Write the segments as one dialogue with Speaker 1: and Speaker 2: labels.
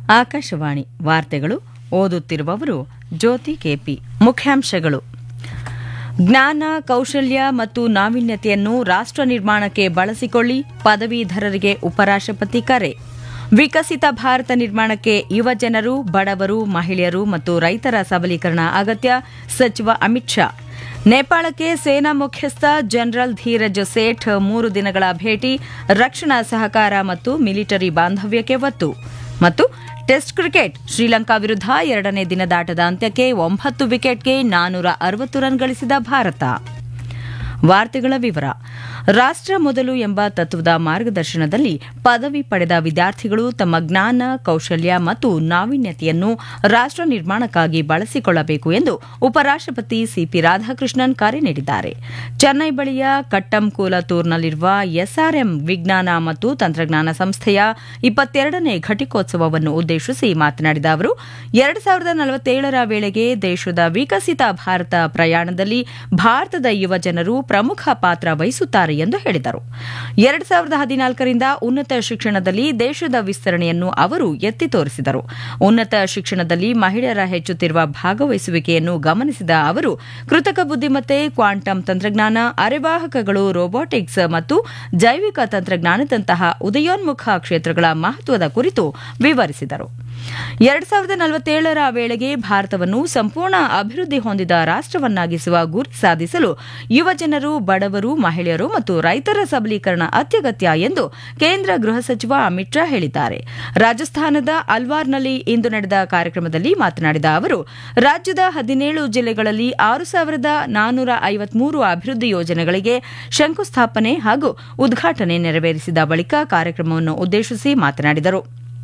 Speaker 1: ಆಕಾಶವಾಣಿ ವಾರ್ತೆಗಳು ಓದುತ್ತಿರುವವರು ಜ್ಯೋತಿ ಕೆಪಿ ಮುಖ್ಯಾಂಶಗಳು ಜ್ಞಾನ ಕೌಶಲ್ಯ ಮತ್ತು ನಾವೀನ್ಯತೆಯನ್ನು ರಾಷ್ಟ್ರ ನಿರ್ಮಾಣಕ್ಕೆ ಬಳಸಿಕೊಳ್ಳಿ ಪದವೀಧರರಿಗೆ ಉಪರಾಷ್ಟ್ರಪತಿ ಕರೆ ವಿಕಸಿತ ಭಾರತ ನಿರ್ಮಾಣಕ್ಕೆ ಯುವಜನರು ಬಡವರು ಮಹಿಳೆಯರು ಮತ್ತು ರೈತರ ಸಬಲೀಕರಣ ಅಗತ್ಯ ಸಚಿವ ಅಮಿತ್ ಶಾ ನೇಪಾಳಕ್ಕೆ ಸೇನಾ ಮುಖ್ಯಸ್ಥ ಜನರಲ್ ಧೀರಜ್ ಸೇಠ್ ಮೂರು ದಿನಗಳ ಭೇಟಿ ರಕ್ಷಣಾ ಸಹಕಾರ ಮತ್ತು ಮಿಲಿಟರಿ ಬಾಂಧವ್ಯಕ್ಕೆ ಒತ್ತು ಮತ್ತು ಟೆಸ್ಟ್ ಕ್ರಿಕೆಟ್ ಶ್ರೀಲಂಕಾ ವಿರುದ್ಧ ಎರಡನೇ ದಿನದಾಟದ ಅಂತ್ಯಕ್ಕೆ ಒಂಬತ್ತು ವಿಕೆಟ್ಗೆ ನಾನೂರ ಅರವತ್ತು ರನ್ ಗಳಿಸಿದ ಭಾರತ ವಾರ್ತೆಗಳ ವಿವರ ರಾಷ್ಟ್ರ ಮೊದಲು ಎಂಬ ತತ್ವದ ಮಾರ್ಗದರ್ಶನದಲ್ಲಿ ಪದವಿ ಪಡೆದ ವಿದ್ಯಾರ್ಥಿಗಳು ತಮ್ಮ ಜ್ಞಾನ ಕೌಶಲ್ಯ ಮತ್ತು ನಾವೀನ್ಯತೆಯನ್ನು ರಾಷ್ಟ್ರ ನಿರ್ಮಾಣಕ್ಕಾಗಿ ಬಳಸಿಕೊಳ್ಳಬೇಕು ಎಂದು ಉಪರಾಷ್ಟ್ರಪತಿ ಸಿಪಿ ರಾಧಾಕೃಷ್ಣನ್ ಕರೆ ನೀಡಿದ್ದಾರೆ ಚೆನ್ನೈ ಬಳಿಯ ಕಟ್ಟಂಕೂಲತೂರ್ನಲ್ಲಿರುವ ಎಸ್ಆರ್ಎಂ ವಿಜ್ಞಾನ ಮತ್ತು ತಂತ್ರಜ್ಞಾನ ಸಂಸ್ಥೆಯ ಇಪ್ಪತ್ತೆರಡನೇ ಘಟಿಕೋತ್ಸವವನ್ನು ಉದ್ದೇಶಿಸಿ ಮಾತನಾಡಿದ ಅವರು ಎರಡು ಸಾವಿರದ ನಲವತ್ತೇಳರ ವೇಳೆಗೆ ದೇಶದ ವಿಕಸಿತ ಭಾರತ ಪ್ರಯಾಣದಲ್ಲಿ ಭಾರತದ ಯುವಜನರು ಪ್ರಮುಖ ಪಾತ್ರ ವಹಿಸುತ್ತಾರೆ ಎಂದು ಹೇಳಿದರು ಎರಡು ಸಾವಿರದ ಹದಿನಾಲ್ಕರಿಂದ ಉನ್ನತ ಶಿಕ್ಷಣದಲ್ಲಿ ದೇಶದ ವಿಸ್ತರಣೆಯನ್ನು ಅವರು ಎತ್ತಿ ತೋರಿಸಿದರು ಉನ್ನತ ಶಿಕ್ಷಣದಲ್ಲಿ ಮಹಿಳೆಯರ ಹೆಚ್ಚುತ್ತಿರುವ ಭಾಗವಹಿಸುವಿಕೆಯನ್ನು ಗಮನಿಸಿದ ಅವರು ಕೃತಕ ಬುದ್ದಿಮತ್ತೆ ಕ್ವಾಂಟಮ್ ತಂತ್ರಜ್ಞಾನ ಅರೆವಾಹಕಗಳು ರೋಬೋಟಿಕ್ಸ್ ಮತ್ತು ಜೈವಿಕ ತಂತ್ರಜ್ಞಾನದಂತಹ ಉದಯೋನ್ಮುಖ ಕ್ಷೇತ್ರಗಳ ಮಹತ್ವದ ಕುರಿತು ವಿವರಿಸಿದರು ಎರಡು ಸಾವಿರದ ನಲವತ್ತೇಳರ ವೇಳೆಗೆ ಭಾರತವನ್ನು ಸಂಪೂರ್ಣ ಅಭಿವೃದ್ಧಿ ಹೊಂದಿದ ರಾಷ್ಟವನ್ನಾಗಿಸುವ ಗುರಿ ಸಾಧಿಸಲು ಯುವಜನರು ಬಡವರು ಮಹಿಳೆಯರು ಮತ್ತು ರೈತರ ಸಬಲೀಕರಣ ಅತ್ಯಗತ್ಯ ಎಂದು ಕೇಂದ್ರ ಗೃಹ ಸಚಿವ ಅಮಿತ್ ಶಾ ಹೇಳಿದ್ದಾರೆ ರಾಜಸ್ಥಾನದ ಅಲ್ವಾರ್ನಲ್ಲಿ ಇಂದು ನಡೆದ ಕಾರ್ಯಕ್ರಮದಲ್ಲಿ ಮಾತನಾಡಿದ ಅವರು ರಾಜ್ಯದ ಹದಿನೇಳು ಜಿಲ್ಲೆಗಳಲ್ಲಿ ಆರು ಸಾವಿರದ ನಾನ್ನೂರ ಐವತ್ಮೂರು ಅಭಿವೃದ್ಧಿ ಯೋಜನೆಗಳಿಗೆ ಶಂಕುಸ್ಥಾಪನೆ ಹಾಗೂ ಉದ್ಘಾಟನೆ ನೆರವೇರಿಸಿದ ಬಳಿಕ ಕಾರ್ಯಕ್ರಮವನ್ನು ಉದ್ದೇಶಿಸಿ ಮಾತನಾಡಿದರು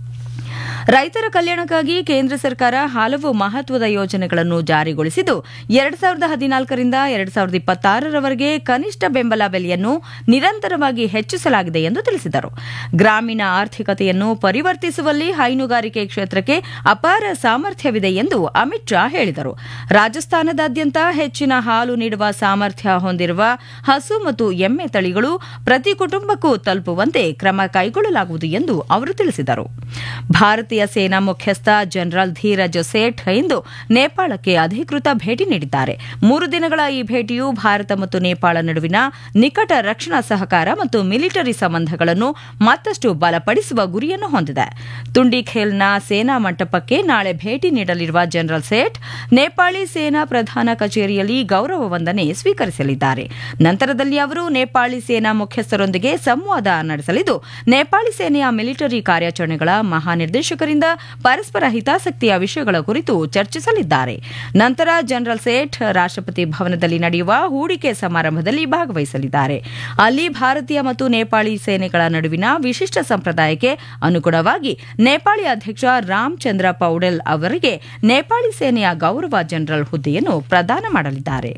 Speaker 1: ರೈತರ ಕಲ್ಯಾಣಕ್ಕಾಗಿ ಕೇಂದ್ರ ಸರ್ಕಾರ ಹಲವು ಮಹತ್ವದ ಯೋಜನೆಗಳನ್ನು ಜಾರಿಗೊಳಿಸಿದ್ದು ಎರಡು ಸಾವಿರದ ಹದಿನಾಲ್ಕರಿಂದ ಎರಡು ಸಾವಿರದ ಇಪ್ಪತ್ತಾರರವರೆಗೆ ಕನಿಷ್ಠ ಬೆಂಬಲ ಬೆಲೆಯನ್ನು ನಿರಂತರವಾಗಿ ಹೆಚ್ಚಿಸಲಾಗಿದೆ ಎಂದು ತಿಳಿಸಿದರು ಗ್ರಾಮೀಣ ಆರ್ಥಿಕತೆಯನ್ನು ಪರಿವರ್ತಿಸುವಲ್ಲಿ ಹೈನುಗಾರಿಕೆ ಕ್ಷೇತ್ರಕ್ಕೆ ಅಪಾರ ಸಾಮರ್ಥ್ಯವಿದೆ ಎಂದು ಅಮಿತ್ ಶಾ ಹೇಳಿದರು ರಾಜಸ್ಥಾನದಾದ್ಯಂತ ಹೆಚ್ಚಿನ ಹಾಲು ನೀಡುವ ಸಾಮರ್ಥ್ಯ ಹೊಂದಿರುವ ಹಸು ಮತ್ತು ಎಮ್ಮೆ ತಳಿಗಳು ಪ್ರತಿ ಕುಟುಂಬಕ್ಕೂ ತಲುಪುವಂತೆ ಕ್ರಮ ಕೈಗೊಳ್ಳಲಾಗುವುದು ಎಂದು ಅವರು ತಿಳಿಸಿದರು ಭಾರತೀಯ ಸೇನಾ ಮುಖ್ಯಸ್ಥ ಜನರಲ್ ಧೀರಜ್ ಸೇಠ್ ಇಂದು ನೇಪಾಳಕ್ಕೆ ಅಧಿಕೃತ ಭೇಟಿ ನೀಡಿದ್ದಾರೆ ಮೂರು ದಿನಗಳ ಈ ಭೇಟಿಯು ಭಾರತ ಮತ್ತು ನೇಪಾಳ ನಡುವಿನ ನಿಕಟ ರಕ್ಷಣಾ ಸಹಕಾರ ಮತ್ತು ಮಿಲಿಟರಿ ಸಂಬಂಧಗಳನ್ನು ಮತ್ತಷ್ಟು ಬಲಪಡಿಸುವ ಗುರಿಯನ್ನು ಹೊಂದಿದೆ ತುಂಡಿಖೇಲ್ನ ಸೇನಾ ಮಂಟಪಕ್ಕೆ ನಾಳೆ ಭೇಟಿ ನೀಡಲಿರುವ ಜನರಲ್ ಸೇಠ್ ನೇಪಾಳಿ ಸೇನಾ ಪ್ರಧಾನ ಕಚೇರಿಯಲ್ಲಿ ಗೌರವ ವಂದನೆ ಸ್ವೀಕರಿಸಲಿದ್ದಾರೆ ನಂತರದಲ್ಲಿ ಅವರು ನೇಪಾಳಿ ಸೇನಾ ಮುಖ್ಯಸ್ಥರೊಂದಿಗೆ ಸಂವಾದ ನಡೆಸಲಿದ್ದು ನೇಪಾಳಿ ಸೇನೆಯ ಮಿಲಿಟರಿ ಕಾರ್ಯಾಚರಣೆಗಳ ಮಹಾನಿರ್ದೇಶಕರಿಂದ ಪರಸ್ಪರ ಹಿತಾಸಕ್ತಿಯ ವಿಷಯಗಳ ಕುರಿತು ಚರ್ಚಿಸಲಿದ್ದಾರೆ ನಂತರ ಜನರಲ್ ಸೇಠ್ ರಾಷ್ಟ್ರಪತಿ ಭವನದಲ್ಲಿ ನಡೆಯುವ ಹೂಡಿಕೆ ಸಮಾರಂಭದಲ್ಲಿ ಭಾಗವಹಿಸಲಿದ್ದಾರೆ ಅಲ್ಲಿ ಭಾರತೀಯ ಮತ್ತು ನೇಪಾಳಿ ಸೇನೆಗಳ ನಡುವಿನ ವಿಶಿಷ್ಟ ಸಂಪ್ರದಾಯಕ್ಕೆ ಅನುಗುಣವಾಗಿ ನೇಪಾಳಿ ಅಧ್ಯಕ್ಷ ರಾಮಚಂದ್ರ ಪೌಡೆಲ್ ಅವರಿಗೆ ನೇಪಾಳಿ ಸೇನೆಯ ಗೌರವ ಜನರಲ್ ಹುದ್ದೆಯನ್ನು ಪ್ರದಾನ ಮಾಡಲಿದ್ದಾರೆ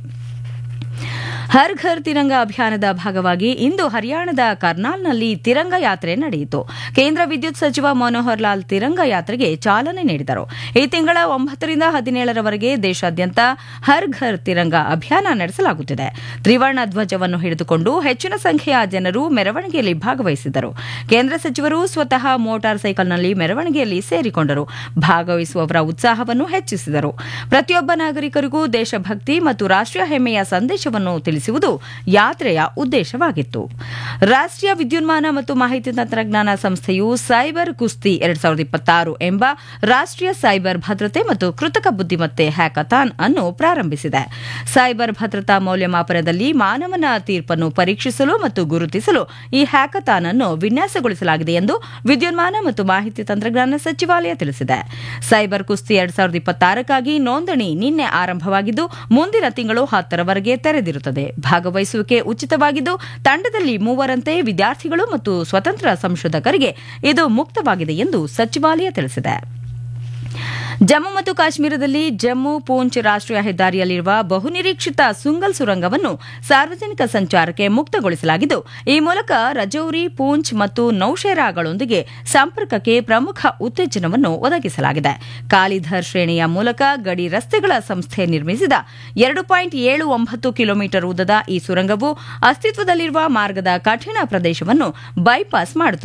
Speaker 1: ಹರ್ ಘರ್ ತಿರಂಗ ಅಭಿಯಾನದ ಭಾಗವಾಗಿ ಇಂದು ಹರಿಯಾಣದ ಕರ್ನಾಲ್ನಲ್ಲಿ ತಿರಂಗ ಯಾತ್ರೆ ನಡೆಯಿತು ಕೇಂದ್ರ ವಿದ್ಯುತ್ ಸಚಿವ ಮನೋಹರ್ ಲಾಲ್ ತಿರಂಗ ಯಾತ್ರೆಗೆ ಚಾಲನೆ ನೀಡಿದರು ಈ ತಿಂಗಳ ಒಂಬತ್ತರಿಂದ ಹದಿನೇಳರವರೆಗೆ ದೇಶಾದ್ಯಂತ ಹರ್ ಘರ್ ತಿರಂಗ ಅಭಿಯಾನ ನಡೆಸಲಾಗುತ್ತಿದೆ ತ್ರಿವರ್ಣ ಧ್ವಜವನ್ನು ಹಿಡಿದುಕೊಂಡು ಹೆಚ್ಚಿನ ಸಂಖ್ಯೆಯ ಜನರು ಮೆರವಣಿಗೆಯಲ್ಲಿ ಭಾಗವಹಿಸಿದರು ಕೇಂದ್ರ ಸಚಿವರು ಸ್ವತಃ ಮೋಟಾರ್ ಸೈಕಲ್ನಲ್ಲಿ ಮೆರವಣಿಗೆಯಲ್ಲಿ ಸೇರಿಕೊಂಡರು ಭಾಗವಹಿಸುವವರ ಉತ್ಸಾಹವನ್ನು ಹೆಚ್ಚಿಸಿದರು ಪ್ರತಿಯೊಬ್ಬ ನಾಗರಿಕರಿಗೂ ದೇಶಭಕ್ತಿ ಮತ್ತು ರಾಷ್ಟ್ರೀಯ ಹೆಮ್ಮೆಯ ಸಂದೇಶವನ್ನು ತಿಳಿಸುವುದು ಯಾತ್ರೆಯ ಉದ್ದೇಶವಾಗಿತ್ತು ರಾಷ್ಟ್ರೀಯ ವಿದ್ಯುನ್ಮಾನ ಮತ್ತು ಮಾಹಿತಿ ತಂತ್ರಜ್ಞಾನ ಸಂಸ್ಥೆಯು ಸೈಬರ್ ಕುಸ್ತಿ ಎರಡ್ ಸಾವಿರದ ಇಪ್ಪತ್ತಾರು ಎಂಬ ರಾಷ್ಟ್ರೀಯ ಸೈಬರ್ ಭದ್ರತೆ ಮತ್ತು ಕೃತಕ ಬುದ್ದಿಮತ್ತೆ ಹ್ಯಾಕಥಾನ್ ಅನ್ನು ಪ್ರಾರಂಭಿಸಿದೆ ಸೈಬರ್ ಭದ್ರತಾ ಮೌಲ್ಯಮಾಪನದಲ್ಲಿ ಮಾನವನ ತೀರ್ಪನ್ನು ಪರೀಕ್ಷಿಸಲು ಮತ್ತು ಗುರುತಿಸಲು ಈ ಹ್ಯಾಕಥಾನ್ ಅನ್ನು ವಿನ್ಯಾಸಗೊಳಿಸಲಾಗಿದೆ ಎಂದು ವಿದ್ಯುನ್ಮಾನ ಮತ್ತು ಮಾಹಿತಿ ತಂತ್ರಜ್ಞಾನ ಸಚಿವಾಲಯ ತಿಳಿಸಿದೆ ಸೈಬರ್ ಕುಸ್ತಿ ಎರಡ್ ಸಾವಿರದ ಇಪ್ಪತ್ತಾರಕ್ಕಾಗಿ ನೋಂದಣಿ ನಿನ್ನೆ ಆರಂಭವಾಗಿದ್ದು ಮುಂದಿನ ತಿಂಗಳು ಹತ್ತರವರೆಗೆ ತೆರೆದಿರುತ್ತದೆ ಭಾಗವಹಿಸುವಿಕೆ ಉಚಿತವಾಗಿದ್ದು ತಂಡದಲ್ಲಿ ಮೂವರಂತೆ ವಿದ್ಯಾರ್ಥಿಗಳು ಮತ್ತು ಸ್ವತಂತ್ರ ಸಂಶೋಧಕರಿಗೆ ಇದು ಮುಕ್ತವಾಗಿದೆ ಎಂದು ಸಚಿವಾಲಯ ತಿಳಿಸಿದೆ ಜಮ್ಮು ಮತ್ತು ಕಾಶ್ಮೀರದಲ್ಲಿ ಜಮ್ಮು ಪೂಂಚ್ ರಾಷ್ಟ್ರೀಯ ಹೆದ್ದಾರಿಯಲ್ಲಿರುವ ಬಹುನಿರೀಕ್ಷಿತ ಸುಂಗಲ್ ಸುರಂಗವನ್ನು ಸಾರ್ವಜನಿಕ ಸಂಚಾರಕ್ಕೆ ಮುಕ್ತಗೊಳಿಸಲಾಗಿದ್ದು ಈ ಮೂಲಕ ರಜೌರಿ ಪೂಂಚ್ ಮತ್ತು ನೌಶೇರಾಗಳೊಂದಿಗೆ ಸಂಪರ್ಕಕ್ಕೆ ಪ್ರಮುಖ ಉತ್ತೇಜನವನ್ನು ಒದಗಿಸಲಾಗಿದೆ ಕಾಲಿಧರ್ ಶ್ರೇಣಿಯ ಮೂಲಕ ಗಡಿ ರಸ್ತೆಗಳ ಸಂಸ್ಥೆ ನಿರ್ಮಿಸಿದ ಎರಡು ಪಾಯಿಂಟ್ ಏಳು ಒಂಬತ್ತು ಕಿಲೋಮೀಟರ್ ಉದ್ದದ ಈ ಸುರಂಗವು ಅಸ್ತಿತ್ವದಲ್ಲಿರುವ ಮಾರ್ಗದ ಕಠಿಣ ಪ್ರದೇಶವನ್ನು ಬೈಪಾಸ್ ಮಾಡುತ್ತದೆ